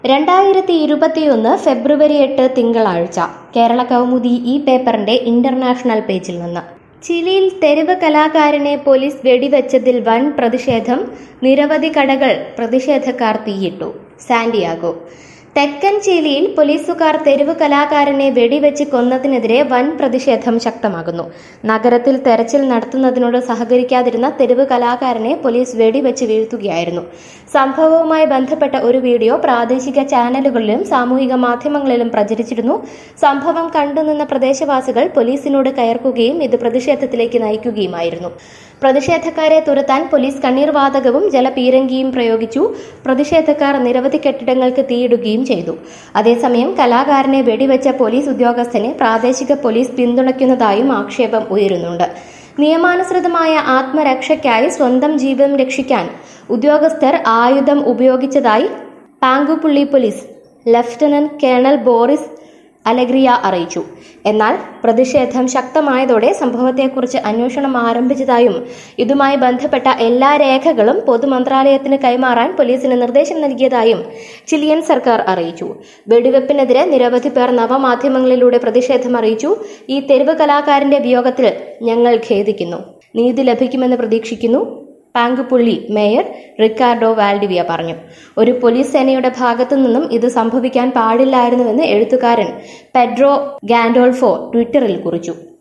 രണ്ടായിരത്തി ഇരുപത്തിയൊന്ന് ഫെബ്രുവരി എട്ട് തിങ്കളാഴ്ച കേരള കൗമുദി ഈ പേപ്പറിന്റെ ഇന്റർനാഷണൽ പേജിൽ നിന്ന് ചിലിയിൽ തെരുവ് കലാകാരനെ പോലീസ് വെടിവെച്ചതിൽ വൻ പ്രതിഷേധം നിരവധി കടകൾ പ്രതിഷേധക്കാർ തീയിട്ടു സാന്റിയാഗോ തെക്കൻ ചിലിയിൽ പോലീസുകാർ തെരുവ് കലാകാരനെ വെടിവെച്ച് കൊന്നതിനെതിരെ വൻ പ്രതിഷേധം ശക്തമാകുന്നു നഗരത്തിൽ തെരച്ചിൽ നടത്തുന്നതിനോട് സഹകരിക്കാതിരുന്ന തെരുവ് കലാകാരനെ പോലീസ് വെടിവെച്ച് വീഴ്ത്തുകയായിരുന്നു സംഭവവുമായി ബന്ധപ്പെട്ട ഒരു വീഡിയോ പ്രാദേശിക ചാനലുകളിലും സാമൂഹിക മാധ്യമങ്ങളിലും പ്രചരിച്ചിരുന്നു സംഭവം കണ്ടുനിന്ന പ്രദേശവാസികൾ പോലീസിനോട് കയർക്കുകയും ഇത് പ്രതിഷേധത്തിലേക്ക് നയിക്കുകയുമായിരുന്നു പ്രതിഷേധക്കാരെ തുരത്താൻ പോലീസ് കണ്ണീർ വാതകവും ജലപീരങ്കിയും പ്രയോഗിച്ചു പ്രതിഷേധക്കാർ നിരവധി കെട്ടിടങ്ങൾക്ക് തീയിടുകയും ചെയ്തു അതേസമയം കലാകാരനെ വെടിവെച്ച പോലീസ് ഉദ്യോഗസ്ഥനെ പ്രാദേശിക പോലീസ് പിന്തുണയ്ക്കുന്നതായും ആക്ഷേപം ഉയരുന്നുണ്ട് നിയമാനുസൃതമായ ആത്മരക്ഷയ്ക്കായി സ്വന്തം ജീവൻ രക്ഷിക്കാൻ ഉദ്യോഗസ്ഥർ ആയുധം ഉപയോഗിച്ചതായി Panguipulli police lieutenant colonel Boris Alegria അറിയിച്ചു എന്നാൽ പ്രതിഷേധം ശക്തമായതോടെ സംഭവത്തെക്കുറിച്ച് അന്വേഷണം ആരംഭിച്ചതായും ഇതുമായി ബന്ധപ്പെട്ട എല്ലാ രേഖകളും പൊതുമന്ത്രാലയത്തിന് കൈമാറാൻ പോലീസിന് നിർദ്ദേശം നൽകിയതായും ചിലിയൻ സർക്കാർ അറിയിച്ചു വെടിവെപ്പിനെതിരെ നിരവധി പേർ നവമാധ്യമങ്ങളിലൂടെ പ്രതിഷേധം അറിയിച്ചു ഈ തെരുവ് കലാകാരന്റെ വിയോഗത്തിൽ ഞങ്ങൾ ഖേദിക്കുന്നു നീതി ലഭിക്കുമെന്ന് പ്രതീക്ഷിക്കുന്നു പാങ്കുപുള്ളി മേയർ റിക്കാർഡോ വാൽഡിവിയ പറഞ്ഞു ഒരു പോലീസ് സേനയുടെ ഭാഗത്തു നിന്നും ഇത് സംഭവിക്കാൻ പാടില്ലായിരുന്നുവെന്ന് എഴുത്തുകാരൻ പെഡ്രോ ഗാൻഡോൾഫോ ട്വിറ്ററിൽ കുറിച്ചു